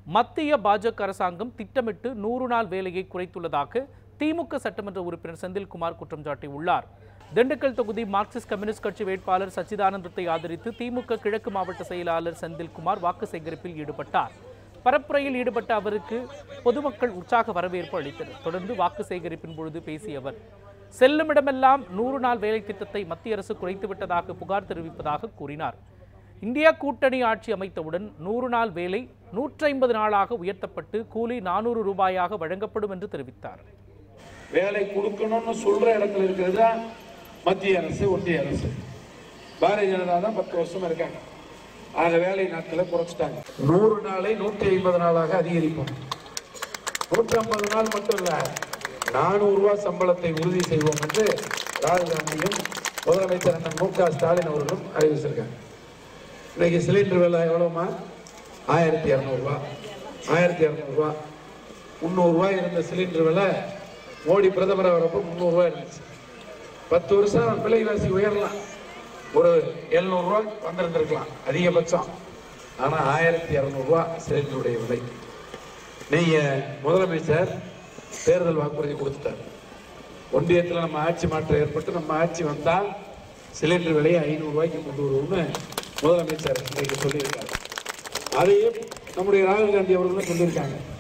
மத்திய பாஜக அரசாங்கம் திட்டமிட்டு நூறு நாள் வேலையை குறைத்துள்ளதாக திமுக சட்டமன்ற உறுப்பினர் செந்தில்குமார் குற்றம் சாட்டியுள்ளார் திண்டுக்கல் தொகுதி மார்க்சிஸ்ட் கம்யூனிஸ்ட் கட்சி வேட்பாளர் சச்சிதானந்தத்தை ஆதரித்து திமுக கிழக்கு மாவட்ட செயலாளர் செந்தில்குமார் வாக்கு சேகரிப்பில் ஈடுபட்டார் பரப்புரையில் ஈடுபட்ட அவருக்கு பொதுமக்கள் உற்சாக வரவேற்பு அளித்தனர் தொடர்ந்து வாக்கு சேகரிப்பின் பொழுது பேசிய அவர் செல்லுமிடமெல்லாம் நூறு நாள் வேலை திட்டத்தை மத்திய அரசு குறைத்துவிட்டதாக புகார் தெரிவிப்பதாக கூறினார் இந்தியா கூட்டணி ஆட்சி அமைத்தவுடன் நூறு நாள் வேலை நூற்றி ஐம்பது நாளாக உயர்த்தப்பட்டு கூலி நானூறு ரூபாயாக வழங்கப்படும் என்று தெரிவித்தார் வேலை கொடுக்கணும்னு சொல்ற இடத்துல இருக்கிறது தான் மத்திய அரசு ஒன்றிய அரசு பாரதிய ஜனதா தான் பத்து வருஷமா இருக்காங்க ஆக வேலை நாட்களை குறைச்சிட்டாங்க நூறு நாளை நூற்றி ஐம்பது நாளாக அதிகரிப்போம் நூற்றி ஐம்பது நாள் மட்டும் இல்ல நானூறு ரூபாய் சம்பளத்தை உறுதி செய்வோம் என்று ராகுல் காந்தியும் முதலமைச்சர் அண்ணன் மு க ஸ்டாலின் அவர்களும் அறிவிச்சிருக்காங்க இன்னைக்கு சிலிண்டர் விலை எவ்வளவுமா ஆயிரத்தி இரநூறுபா ஆயிரத்தி இரநூறுபா முந்நூறுரூவா இருந்த சிலிண்டர் விலை மோடி பிரதமர் வரப்போ முந்நூறுரூவா இருந்துச்சு பத்து வருஷம் விலைவாசி உயரலாம் ஒரு எழுநூறுவா வந்திருந்திருக்கலாம் அதிகபட்சம் ஆனால் ஆயிரத்தி இரநூறுவா சிலிண்டருடைய விலை நீங்கள் முதலமைச்சர் தேர்தல் வாக்குறுதி கொடுத்துட்டார் ஒன்றியத்தில் நம்ம ஆட்சி மாற்றம் ஏற்பட்டு நம்ம ஆட்சி வந்தால் சிலிண்டர் விலையை ஐநூறுரூவாய்க்கு கொண்டு வருவோம்னு முதலமைச்சர் இன்னைக்கு சொல்லியிருக்காரு அதையே நம்முடைய ராகுல் காந்தி அவர்களும் சொல்லியிருக்காங்க